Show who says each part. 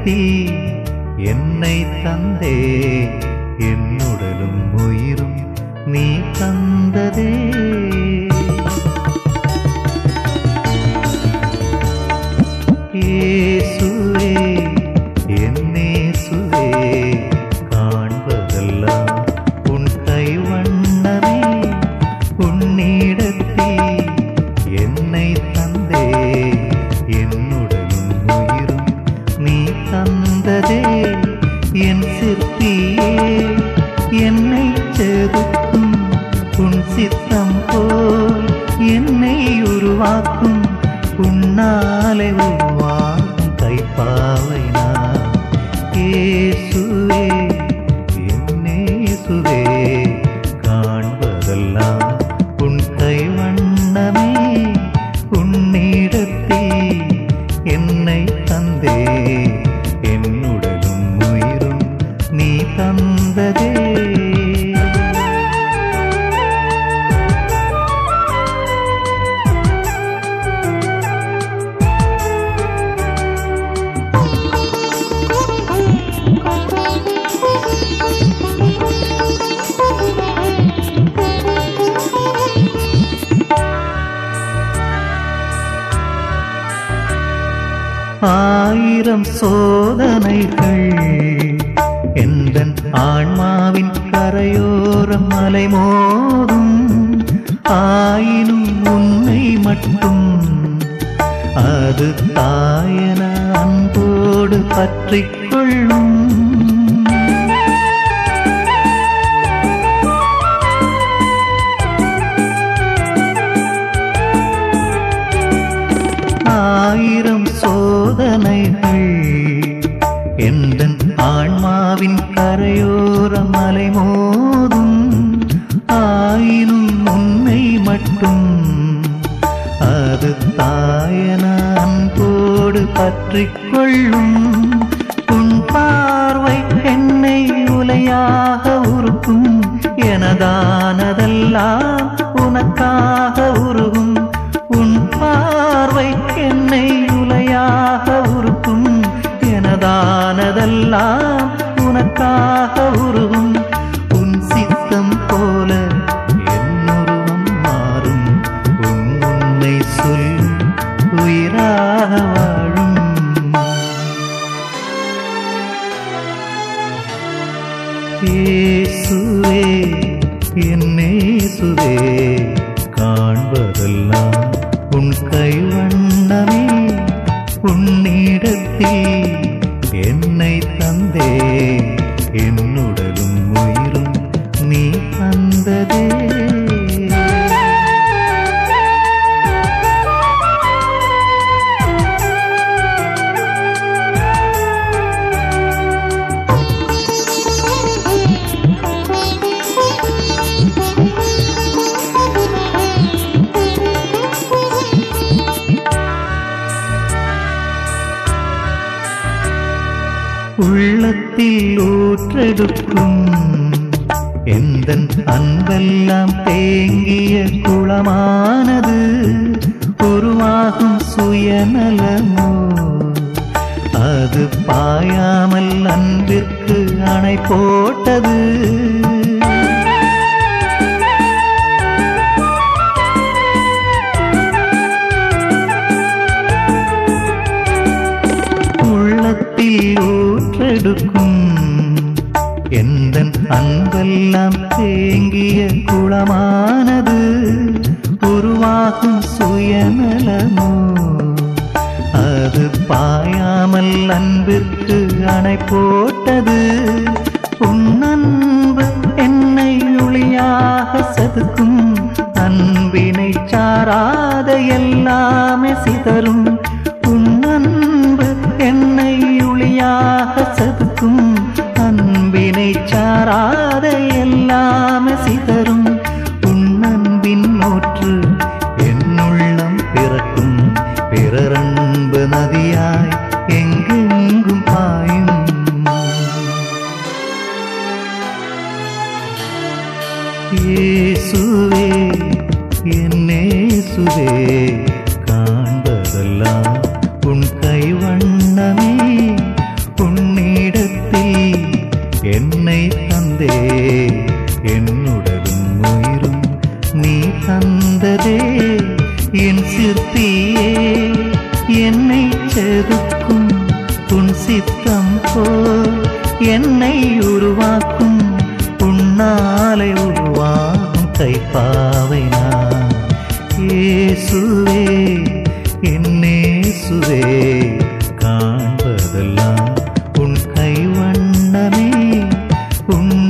Speaker 1: உன்னிடத்தில் என்னை தந்தே என்னுடலும் உயிரும் நீ தந்ததே இயேசுவே என்னேசுவே காண்பதெல்லாம் உன் கைவண்ணமே உன்னிடத்தில் என்னை தந்தே என்னுடனும் உயிரும் நீ தந்ததே என் சிற்பியே என்னை செதுக்கும் உன் சித்தம் போல் என்னை உருவாக்கும் உன்னாலே உருவாகும் கைப்பாவை நான் இயேசுவே என்னேசுவே காண்பதெல்லாம் உன் கைவண்ணமே உன்னிடத்தில் என்னை தந்தே என்னுடலும் உயிரும் நீ தந்ததே ஆயிரம் சோதனைகள் எந்தன் ஆன்மாவின் கரையோரம் மலை மோதும் ஆயினும் உன்னை மட்டும் அது தாயன அன்போடு பற்றிக் கொள்ளும் ஆயிரம் சோதனைகள் எந்தன் ஆன்மாவின் கரையோர மலை மோதும் ஆயினும் உன்னை மட்டும் அது தாயன அன்போடு பற்றிக் கொள்ளும் உன் பார்வை என்னை உலையாக உருக்கும் எனதானதெல்லாம் உனக்காக உருகும் உன் பார்வை என்னை உலையாக உருக்கும் எனதானதெல்லாம் உனக்காக உருகும் உன் சித்தம் போல என்னுருவம் மாறும் உன் உன்னை சொல்லும் உயிராக வாழும் இயேசுவே என்னேசுவே காண்பதெல்லாம் உன் கைவண்ணமே உன்னிடத்தில் என்னை தந்தே என்னுடலும் உயிரும் நீ தந்ததே உள்ளத்தில் ஊற்றெடுக்கும் எந்தன் அன்பெல்லாம் தேங்கிய குளமானது உருவாகும் சுயநலமோ அது பாயாமல் அன்பிற்கு அணை போட்டது உள்ளத்தில் ஊற்றெடுக்கும் எந்தன் அன்பெல்லாம் தேங்கிய குளமானது உருவாகும் சுயநலமோ அது பாயாமல் அன்பிற்கு அணை போட்டது உன் அன்பு என்னை ஒளியாக செதுக்கும் அன்பினை சாராத எல்லாமே சிதறும் உன் அன்பு என்னை ஒளியாக செதுக்கும் அன்பினை சாராத எல்லாமே சிதறும் உன் அன்பின் நோற்று என்னுள்ளம் பிறக்கும் பிறரன்பு நதியாய் எங்கெங்கும் பாயும் இயேசுவே என்னேசுவே காண்பதெல்லாம் உன் கைவண்ணமே என்னை தந்தே என்னுடலும் உயிரும் நீ தந்ததே என் சிற்பியே என்னை செதுக்கும் உன் சித்தம் போல் என்னை உருவாக்கும் உன்னாலை உருவாகும் கைப்பாவை நான் இயேசுவே என்னேசுவே காண்பதெல்லாம் உன் கைவண்ணமே உன்